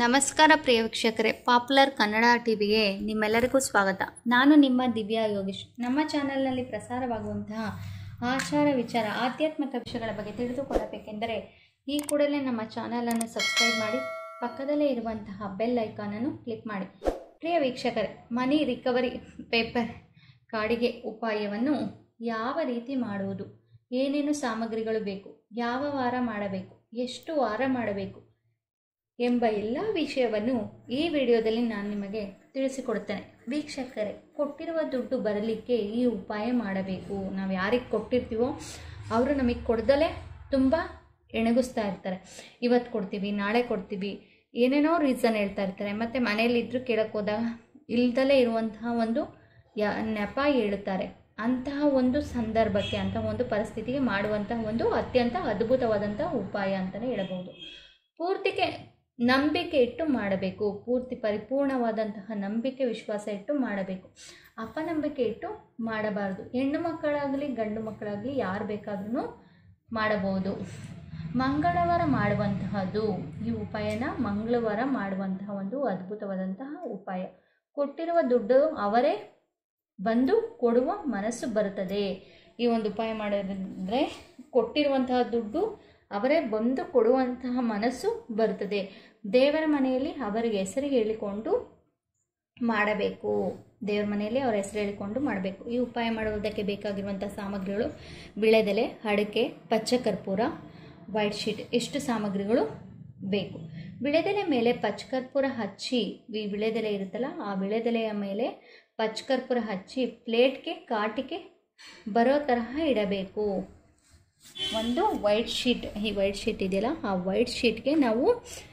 ನಮಸ್ಕಾರ ಪ್ರಿಯ ವೀಕ್ಷಕರೇ ಪಾಪ್ಯುಲರ್ ಕನ್ನಡ ಟಿವಿಗೆ ನಿಮ್ಮೆಲ್ಲರಿಗೂ ಸ್ವಾಗತ ನಾನು ನಿಮ್ಮ ದಿವ್ಯಾ ಯೋಗೇಶ್ ನಮ್ಮ ಚಾನೆಲ್ನಲ್ಲಿ ಪ್ರಸಾರವಾಗುವಂತಹ ಆಚಾರ ವಿಚಾರ ಆಧ್ಯಾತ್ಮಿಕ ವಿಷಯಗಳ ಬಗ್ಗೆ ತಿಳಿದುಕೊಳ್ಳಬೇಕೆಂದರೆ ಈ ಕೂಡಲೇ ನಮ್ಮ ಚಾನಲನ್ನು ಸಬ್ಸ್ಕ್ರೈಬ್ ಮಾಡಿ ಪಕ್ಕದಲ್ಲೇ ಇರುವಂತಹ ಬೆಲ್ ಐಕಾನನ್ನು ಕ್ಲಿಕ್ ಮಾಡಿ ಪ್ರಿಯ ವೀಕ್ಷಕರೇ ಮನಿ ರಿಕವರಿ ಪೇಪರ್ ಕಾಡಿಗೆ ಉಪಾಯವನ್ನು ಯಾವ ರೀತಿ ಮಾಡುವುದು ಏನೇನು ಸಾಮಗ್ರಿಗಳು ಬೇಕು ಯಾವ ವಾರ ಮಾಡಬೇಕು ಎಷ್ಟು ವಾರ ಮಾಡಬೇಕು ಎಂಬ ಎಲ್ಲ ವಿಷಯವನ್ನು ಈ ವಿಡಿಯೋದಲ್ಲಿ ನಾನು ನಿಮಗೆ ತಿಳಿಸಿಕೊಡ್ತೇನೆ ವೀಕ್ಷಕರೇ ಕೊಟ್ಟಿರುವ ದುಡ್ಡು ಬರಲಿಕ್ಕೆ ಈ ಉಪಾಯ ಮಾಡಬೇಕು ನಾವು ಯಾರಿಗೆ ಕೊಟ್ಟಿರ್ತೀವೋ ಅವರು ನಮಗೆ ಕೊಡ್ದಲೇ ತುಂಬ ಎಣಗಿಸ್ತಾ ಇರ್ತಾರೆ ಇವತ್ತು ಕೊಡ್ತೀವಿ ನಾಳೆ ಕೊಡ್ತೀವಿ ಏನೇನೋ ರೀಸನ್ ಹೇಳ್ತಾ ಇರ್ತಾರೆ ಮತ್ತು ಮನೆಯಲ್ಲಿದ್ದರೂ ಕೇಳಕ್ಕೆ ಹೋದಾಗ ಇಲ್ದಲೇ ಇರುವಂತಹ ಒಂದು ಯ ನೆಪ ಹೇಳುತ್ತಾರೆ ಅಂತಹ ಒಂದು ಸಂದರ್ಭಕ್ಕೆ ಅಂತಹ ಒಂದು ಪರಿಸ್ಥಿತಿಗೆ ಮಾಡುವಂತಹ ಒಂದು ಅತ್ಯಂತ ಅದ್ಭುತವಾದಂತಹ ಉಪಾಯ ಅಂತಲೇ ಹೇಳಬಹುದು ಪೂರ್ತಿಗೆ ನಂಬಿಕೆ ಇಟ್ಟು ಮಾಡಬೇಕು ಪೂರ್ತಿ ಪರಿಪೂರ್ಣವಾದಂತಹ ನಂಬಿಕೆ ವಿಶ್ವಾಸ ಇಟ್ಟು ಮಾಡಬೇಕು ಅಪನಂಬಿಕೆ ಇಟ್ಟು ಮಾಡಬಾರ್ದು ಹೆಣ್ಣು ಮಕ್ಕಳಾಗಲಿ ಗಂಡು ಮಕ್ಕಳಾಗಲಿ ಯಾರು ಬೇಕಾದ್ರೂ ಮಾಡಬಹುದು ಮಂಗಳವಾರ ಮಾಡುವಂತಹದ್ದು ಈ ಉಪಾಯನ ಮಂಗಳವಾರ ಮಾಡುವಂತಹ ಒಂದು ಅದ್ಭುತವಾದಂತಹ ಉಪಾಯ ಕೊಟ್ಟಿರುವ ದುಡ್ಡು ಅವರೇ ಬಂದು ಕೊಡುವ ಮನಸ್ಸು ಬರುತ್ತದೆ ಈ ಒಂದು ಉಪಾಯ ಮಾಡೋದ್ರೆ ಕೊಟ್ಟಿರುವಂತಹ ದುಡ್ಡು ಅವರೇ ಬಂದು ಕೊಡುವಂತಹ ಮನಸ್ಸು ಬರುತ್ತದೆ ದೇವರ ಮನೆಯಲ್ಲಿ ಅವರಿಗೆ ಹೆಸರು ಹೇಳಿಕೊಂಡು ಮಾಡಬೇಕು ದೇವರ ಮನೆಯಲ್ಲಿ ಅವರ ಹೆಸರು ಹೇಳಿಕೊಂಡು ಮಾಡಬೇಕು ಈ ಉಪಾಯ ಮಾಡುವುದಕ್ಕೆ ಬೇಕಾಗಿರುವಂಥ ಸಾಮಗ್ರಿಗಳು ಬಿಳೆದೆಲೆ ಅಡಿಕೆ ಪಚ್ಚ ಕರ್ಪೂರ ವೈಟ್ ಶೀಟ್ ಎಷ್ಟು ಸಾಮಗ್ರಿಗಳು ಬೇಕು ವಿಳೆದೆಲೆ ಮೇಲೆ ಪಚ್ಚಕರ್ಪೂರ ಹಚ್ಚಿ ಈ ವಿಳೆದೆಲೆ ಇರುತ್ತಲ್ಲ ಆ ವಿಳೆದೆಲೆಯ ಮೇಲೆ ಪಚ್ಚಕರ್ಪೂರ ಹಚ್ಚಿ ಪ್ಲೇಟ್ಗೆ ಕಾಟಿಗೆ ಬರೋ ತರಹ ಇಡಬೇಕು ಒಂದು ವೈಟ್ ಶೀಟ್ ಈ ವೈಟ್ ಶೀಟ್ ಇದೆಯಲ್ಲ ಆ ವೈಟ್ ಶೀಟ್ಗೆ ನಾವು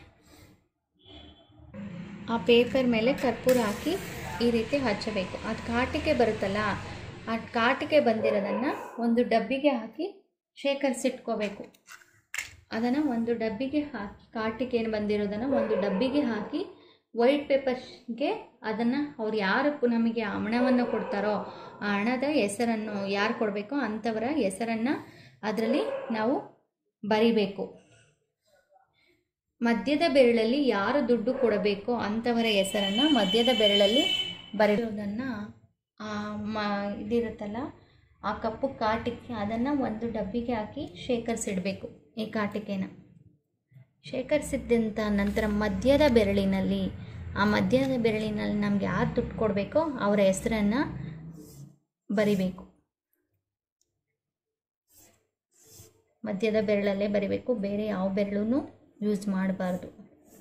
ಆ ಪೇಪರ್ ಮೇಲೆ ಕರ್ಪೂರ ಹಾಕಿ ಈ ರೀತಿ ಹಚ್ಚಬೇಕು ಅದು ಕಾಟಿಗೆ ಬರುತ್ತಲ್ಲ ಆ ಕಾಟಿಗೆ ಬಂದಿರೋದನ್ನು ಒಂದು ಡಬ್ಬಿಗೆ ಹಾಕಿ ಶೇಖರಿಸಿಟ್ಕೋಬೇಕು ಅದನ್ನು ಒಂದು ಡಬ್ಬಿಗೆ ಹಾಕಿ ಕಾಟಿಗೆ ಏನು ಬಂದಿರೋದನ್ನು ಒಂದು ಡಬ್ಬಿಗೆ ಹಾಕಿ ವೈಟ್ ಪೇಪರ್ಗೆ ಅದನ್ನು ಅವ್ರು ಯಾರು ನಮಗೆ ಹಣವನ್ನು ಕೊಡ್ತಾರೋ ಆ ಹಣದ ಹೆಸರನ್ನು ಯಾರು ಕೊಡಬೇಕೋ ಅಂಥವರ ಹೆಸರನ್ನು ಅದರಲ್ಲಿ ನಾವು ಬರಿಬೇಕು ಮಧ್ಯದ ಬೆರಳಲ್ಲಿ ಯಾರು ದುಡ್ಡು ಕೊಡಬೇಕೋ ಅಂಥವರ ಹೆಸರನ್ನು ಮಧ್ಯದ ಬೆರಳಲ್ಲಿ ಬರೆಯೋದನ್ನು ಆ ಮ ಇದಿರುತ್ತಲ್ಲ ಆ ಕಪ್ಪು ಕಾಟಿಕೆ ಅದನ್ನು ಒಂದು ಡಬ್ಬಿಗೆ ಹಾಕಿ ಶೇಖರಿಸಿಡಬೇಕು ಈ ಕಾಟಿಕೆನ ಶೇಖರಿಸಿದ್ದಂಥ ನಂತರ ಮಧ್ಯದ ಬೆರಳಿನಲ್ಲಿ ಆ ಮಧ್ಯದ ಬೆರಳಿನಲ್ಲಿ ನಮ್ಗೆ ಯಾರು ದುಡ್ಡು ಕೊಡಬೇಕೋ ಅವರ ಹೆಸರನ್ನು ಬರಿಬೇಕು ಮಧ್ಯದ ಬೆರಳಲ್ಲೇ ಬರಿಬೇಕು ಬೇರೆ ಯಾವ ಬೆರಳೂ ಯೂಸ್ ಮಾಡಬಾರ್ದು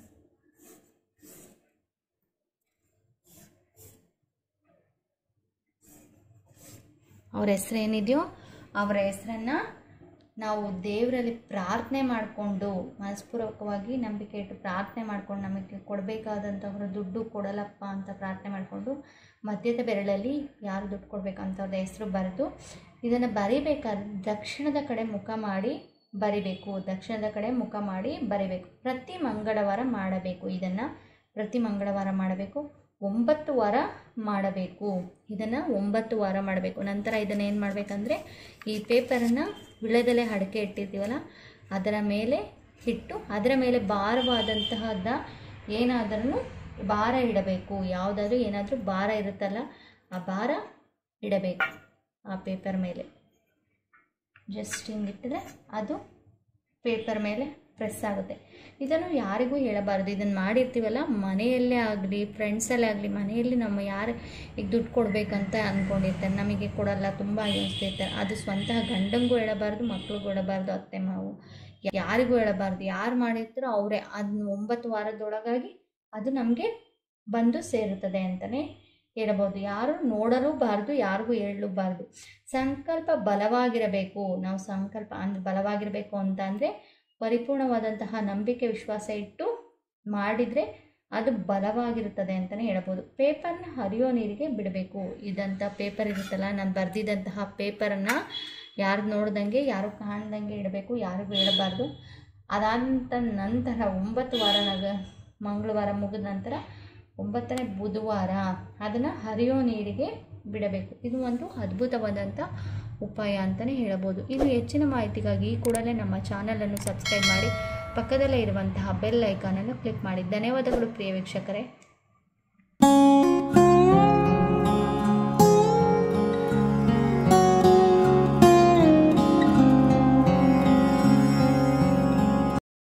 ಅವ್ರ ಹೆಸರು ಏನಿದೆಯೋ ಅವರ ಹೆಸರನ್ನು ನಾವು ದೇವರಲ್ಲಿ ಪ್ರಾರ್ಥನೆ ಮಾಡಿಕೊಂಡು ಮನಸ್ಪೂರ್ವಕವಾಗಿ ನಂಬಿಕೆ ಇಟ್ಟು ಪ್ರಾರ್ಥನೆ ಮಾಡ್ಕೊಂಡು ನಮಗೆ ಕೊಡಬೇಕಾದಂಥವ್ರ ದುಡ್ಡು ಕೊಡಲಪ್ಪ ಅಂತ ಪ್ರಾರ್ಥನೆ ಮಾಡಿಕೊಂಡು ಮಧ್ಯದ ಬೆರಳಲ್ಲಿ ಯಾರು ದುಡ್ಡು ಕೊಡಬೇಕಂತವ್ರ ಹೆಸರು ಬರೆದು ಇದನ್ನು ಬರಿಬೇಕಾದ್ರೆ ದಕ್ಷಿಣದ ಕಡೆ ಮುಖ ಮಾಡಿ ಬರಿಬೇಕು ದಕ್ಷಿಣದ ಕಡೆ ಮುಖ ಮಾಡಿ ಬರಿಬೇಕು ಪ್ರತಿ ಮಂಗಳವಾರ ಮಾಡಬೇಕು ಇದನ್ನು ಪ್ರತಿ ಮಂಗಳವಾರ ಮಾಡಬೇಕು ಒಂಬತ್ತು ವಾರ ಮಾಡಬೇಕು ಇದನ್ನು ಒಂಬತ್ತು ವಾರ ಮಾಡಬೇಕು ನಂತರ ಇದನ್ನು ಏನು ಮಾಡಬೇಕಂದ್ರೆ ಈ ಪೇಪರನ್ನು ವಿಳೆದೆಲೆ ಅಡಿಕೆ ಇಟ್ಟಿರ್ತೀವಲ್ಲ ಅದರ ಮೇಲೆ ಇಟ್ಟು ಅದರ ಮೇಲೆ ಭಾರವಾದಂತಹದ ಏನಾದರೂ ಭಾರ ಇಡಬೇಕು ಯಾವುದಾದ್ರೂ ಏನಾದರೂ ಭಾರ ಇರುತ್ತಲ್ಲ ಆ ಭಾರ ಇಡಬೇಕು ಆ ಪೇಪರ್ ಮೇಲೆ ಜಸ್ಟ್ ಹಿಂಗಿಟ್ಟಿದ್ರೆ ಅದು ಪೇಪರ್ ಮೇಲೆ ಪ್ರೆಸ್ ಆಗುತ್ತೆ ಇದನ್ನು ಯಾರಿಗೂ ಹೇಳಬಾರ್ದು ಇದನ್ನು ಮಾಡಿರ್ತೀವಲ್ಲ ಮನೆಯಲ್ಲೇ ಆಗಲಿ ಫ್ರೆಂಡ್ಸಲ್ಲೇ ಆಗಲಿ ಮನೆಯಲ್ಲಿ ನಮ್ಮ ಯಾರು ಈಗ ದುಡ್ಡು ಕೊಡಬೇಕಂತ ಅಂದ್ಕೊಂಡಿರ್ತಾರೆ ನಮಗೆ ಕೊಡಲ್ಲ ತುಂಬ ಯೋಚಿಸ್ತಿರ್ತಾರೆ ಅದು ಸ್ವಂತ ಗಂಡಂಗೂ ಹೇಳಬಾರ್ದು ಮಕ್ಳಿಗೂ ಹೇಳಬಾರ್ದು ಅತ್ತೆ ಮಾವು ಯಾರಿಗೂ ಹೇಳಬಾರ್ದು ಯಾರು ಮಾಡಿರ್ತಾರೋ ಅವರೇ ಅದನ್ನ ಒಂಬತ್ತು ವಾರದೊಳಗಾಗಿ ಅದು ನಮಗೆ ಬಂದು ಸೇರುತ್ತದೆ ಅಂತಲೇ ಹೇಳಬಹುದು ಯಾರು ನೋಡಲೂಬಾರ್ದು ಯಾರಿಗೂ ಹೇಳಲೂಬಾರ್ದು ಸಂಕಲ್ಪ ಬಲವಾಗಿರಬೇಕು ನಾವು ಸಂಕಲ್ಪ ಅಂದ್ರೆ ಬಲವಾಗಿರಬೇಕು ಅಂತ ಅಂದರೆ ಪರಿಪೂರ್ಣವಾದಂತಹ ನಂಬಿಕೆ ವಿಶ್ವಾಸ ಇಟ್ಟು ಮಾಡಿದರೆ ಅದು ಬಲವಾಗಿರುತ್ತದೆ ಅಂತಲೇ ಹೇಳ್ಬೋದು ಪೇಪರ್ನ ಹರಿಯೋ ನೀರಿಗೆ ಬಿಡಬೇಕು ಇದಂಥ ಪೇಪರ್ ಇರುತ್ತಲ್ಲ ನಾನು ಬರೆದಿದ್ದಂತಹ ಪೇಪರನ್ನು ಯಾರು ನೋಡ್ದಂಗೆ ಯಾರು ಕಾಣ್ದಂಗೆ ಇಡಬೇಕು ಯಾರಿಗೂ ಹೇಳಬಾರ್ದು ಅದಾದಂಥ ನಂತರ ಒಂಬತ್ತು ವಾರ ಮಂಗಳವಾರ ಮುಗಿದ ನಂತರ ಒಂಬತ್ತನೇ ಬುಧವಾರ ಅದನ್ನು ಹರಿಯೋ ನೀರಿಗೆ ಬಿಡಬೇಕು ಇದು ಒಂದು ಅದ್ಭುತವಾದಂಥ ಉಪಾಯ ಅಂತಲೇ ಹೇಳಬಹುದು ಇನ್ನು ಹೆಚ್ಚಿನ ಮಾಹಿತಿಗಾಗಿ ಈ ಕೂಡಲೇ ನಮ್ಮ ಚಾನಲನ್ನು ಸಬ್ಸ್ಕ್ರೈಬ್ ಮಾಡಿ ಪಕ್ಕದಲ್ಲೇ ಇರುವಂತಹ ಬೆಲ್ ಐಕಾನನ್ನು ಕ್ಲಿಕ್ ಮಾಡಿ ಧನ್ಯವಾದಗಳು ಪ್ರಿಯ ವೀಕ್ಷಕರೇ